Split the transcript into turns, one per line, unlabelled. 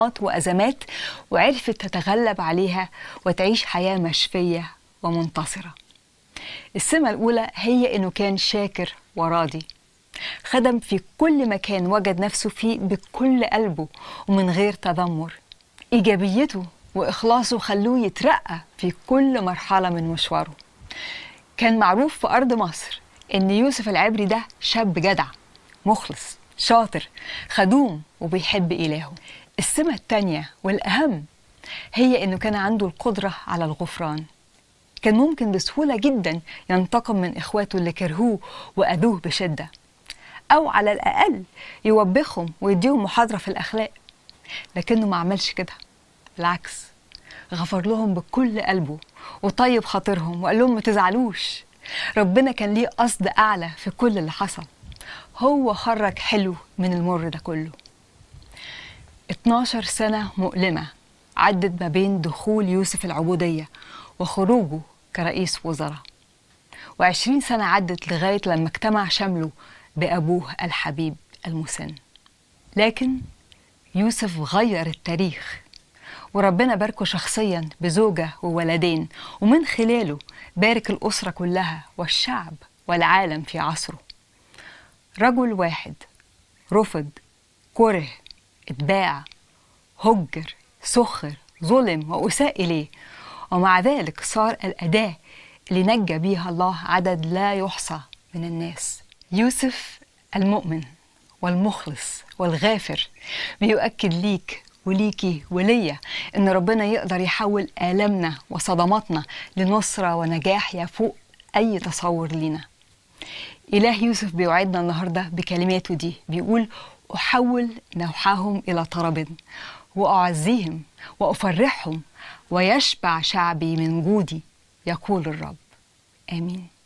وأزمات وعرفت تتغلب عليها وتعيش حياة مشفية ومنتصرة السمة الأولى هي إنه كان شاكر وراضي خدم في كل مكان وجد نفسه فيه بكل قلبه ومن غير تذمر إيجابيته وإخلاصه خلوه يترقى في كل مرحلة من مشواره كان معروف في أرض مصر إن يوسف العبري ده شاب جدع مخلص شاطر خدوم وبيحب إلهه السمة التانية والأهم هي إنه كان عنده القدرة على الغفران كان ممكن بسهولة جدا ينتقم من إخواته اللي كرهوه وأذوه بشدة أو على الأقل يوبخهم ويديهم محاضرة في الأخلاق لكنه ما عملش كده بالعكس غفر لهم بكل قلبه وطيب خاطرهم وقال لهم ما تزعلوش ربنا كان ليه قصد أعلى في كل اللي حصل هو خرج حلو من المر ده كله 12 سنة مؤلمة عدت ما بين دخول يوسف العبودية وخروجه كرئيس وزراء وعشرين سنة عدت لغاية لما اجتمع شمله بأبوه الحبيب المسن لكن يوسف غير التاريخ وربنا باركه شخصيا بزوجة وولدين ومن خلاله بارك الأسرة كلها والشعب والعالم في عصره رجل واحد رفض كره اتباع هجر سخر ظلم وأساء إليه ومع ذلك صار الأداة اللي نجى بيها الله عدد لا يحصى من الناس يوسف المؤمن والمخلص والغافر بيؤكد ليك وليكي وليا ان ربنا يقدر يحول آلامنا وصدماتنا لنصرة ونجاح يفوق أي تصور لينا إله يوسف بيوعدنا النهاردة بكلماته دي بيقول أحول نوحهم إلى طرب وأعزيهم وأفرحهم ويشبع شعبي من جودي يقول الرب آمين